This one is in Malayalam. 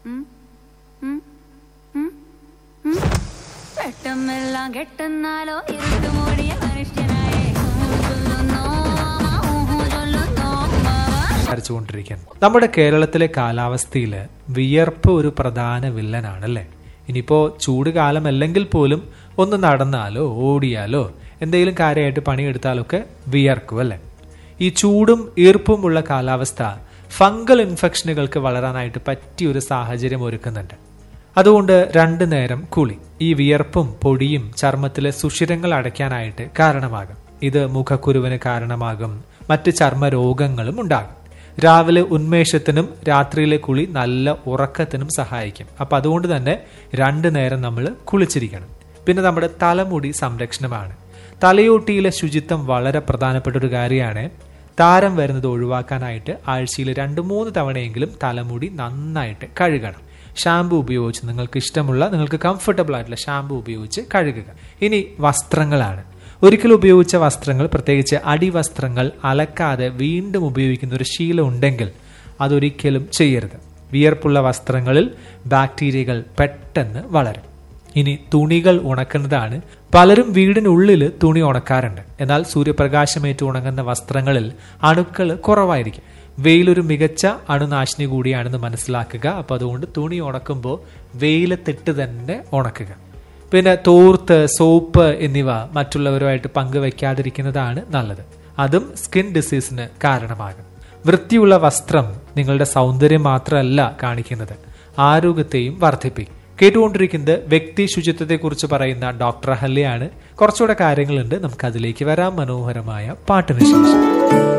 പെട്ടെന്നെല്ലാം കെട്ടെന്നാലോ ഇരുട്ട് മൂടിയ മനുഷ്യനായേ ഊഹു ചൊല്ലുന്നോ, ഊഹു ചൊല്ലുന്നോ, മാവാ. സംസാരിച്ചുകൊണ്ടിരിക്കുന്നത് നമ്മുടെ കേരളത്തിലെ കാലാവസ്ഥയിൽ വിയർപ്പ് ഒരു പ്രധാന വില്ലനാണല്ലേ ഇനിയിപ്പോ ചൂട് കാലം അല്ലെങ്കിൽ പോലും ഒന്ന് നടന്നാലോ ഓടിയാലോ എന്തെങ്കിലും കാര്യമായിട്ട് പണിയെടുത്താലൊക്കെ വിയർക്കും അല്ലേ ഈ ചൂടും ഈർപ്പുമുള്ള കാലാവസ്ഥ ഫംഗൽ ഇൻഫെക്ഷനുകൾക്ക് വളരാനായിട്ട് പറ്റിയ ഒരു സാഹചര്യം ഒരുക്കുന്നുണ്ട് അതുകൊണ്ട് രണ്ടു നേരം കുളി ഈ വിയർപ്പും പൊടിയും ചർമ്മത്തിലെ സുഷിരങ്ങൾ അടയ്ക്കാനായിട്ട് കാരണമാകും ഇത് മുഖക്കുരുവിന് കാരണമാകും മറ്റ് ചർമ്മ രോഗങ്ങളും ഉണ്ടാകും രാവിലെ ഉന്മേഷത്തിനും രാത്രിയിലെ കുളി നല്ല ഉറക്കത്തിനും സഹായിക്കും അപ്പൊ അതുകൊണ്ട് തന്നെ രണ്ടു നേരം നമ്മൾ കുളിച്ചിരിക്കണം പിന്നെ നമ്മുടെ തലമുടി സംരക്ഷണമാണ് തലയോട്ടിയിലെ ശുചിത്വം വളരെ പ്രധാനപ്പെട്ട ഒരു കാര്യമാണ് താരം വരുന്നത് ഒഴിവാക്കാനായിട്ട് ആഴ്ചയിൽ രണ്ട് മൂന്ന് തവണയെങ്കിലും തലമുടി നന്നായിട്ട് കഴുകണം ഷാമ്പു ഉപയോഗിച്ച് നിങ്ങൾക്ക് ഇഷ്ടമുള്ള നിങ്ങൾക്ക് കംഫർട്ടബിൾ ആയിട്ടുള്ള ഷാമ്പു ഉപയോഗിച്ച് കഴുകുക ഇനി വസ്ത്രങ്ങളാണ് ഒരിക്കൽ ഉപയോഗിച്ച വസ്ത്രങ്ങൾ പ്രത്യേകിച്ച് അടിവസ്ത്രങ്ങൾ അലക്കാതെ വീണ്ടും ഉപയോഗിക്കുന്ന ഒരു ശീലം ഉണ്ടെങ്കിൽ അതൊരിക്കലും ചെയ്യരുത് വിയർപ്പുള്ള വസ്ത്രങ്ങളിൽ ബാക്ടീരിയകൾ പെട്ടെന്ന് വളരും ഇനി തുണികൾ ഉണക്കുന്നതാണ് പലരും വീടിനുള്ളിൽ തുണി ഉണക്കാറുണ്ട് എന്നാൽ സൂര്യപ്രകാശമേറ്റ് ഉണങ്ങുന്ന വസ്ത്രങ്ങളിൽ അണുക്കൾ കുറവായിരിക്കും വെയിലൊരു മികച്ച അണുനാശിനി കൂടിയാണെന്ന് മനസ്സിലാക്കുക അപ്പൊ അതുകൊണ്ട് തുണി ഉണക്കുമ്പോൾ വെയിലത്തിട്ട് തന്നെ ഉണക്കുക പിന്നെ തോർത്ത് സോപ്പ് എന്നിവ മറ്റുള്ളവരുമായിട്ട് പങ്കുവെക്കാതിരിക്കുന്നതാണ് നല്ലത് അതും സ്കിൻ ഡിസീസിന് കാരണമാകും വൃത്തിയുള്ള വസ്ത്രം നിങ്ങളുടെ സൗന്ദര്യം മാത്രമല്ല കാണിക്കുന്നത് ആരോഗ്യത്തെയും വർദ്ധിപ്പിക്കും കേട്ടുകൊണ്ടിരിക്കുന്നത് വ്യക്തി ശുചിത്വത്തെക്കുറിച്ച് പറയുന്ന ഡോക്ടർ ഹല്ലിയാണ് കുറച്ചുകൂടെ കാര്യങ്ങളുണ്ട് നമുക്ക് അതിലേക്ക് വരാം മനോഹരമായ പാട്ടിന് ശേഷം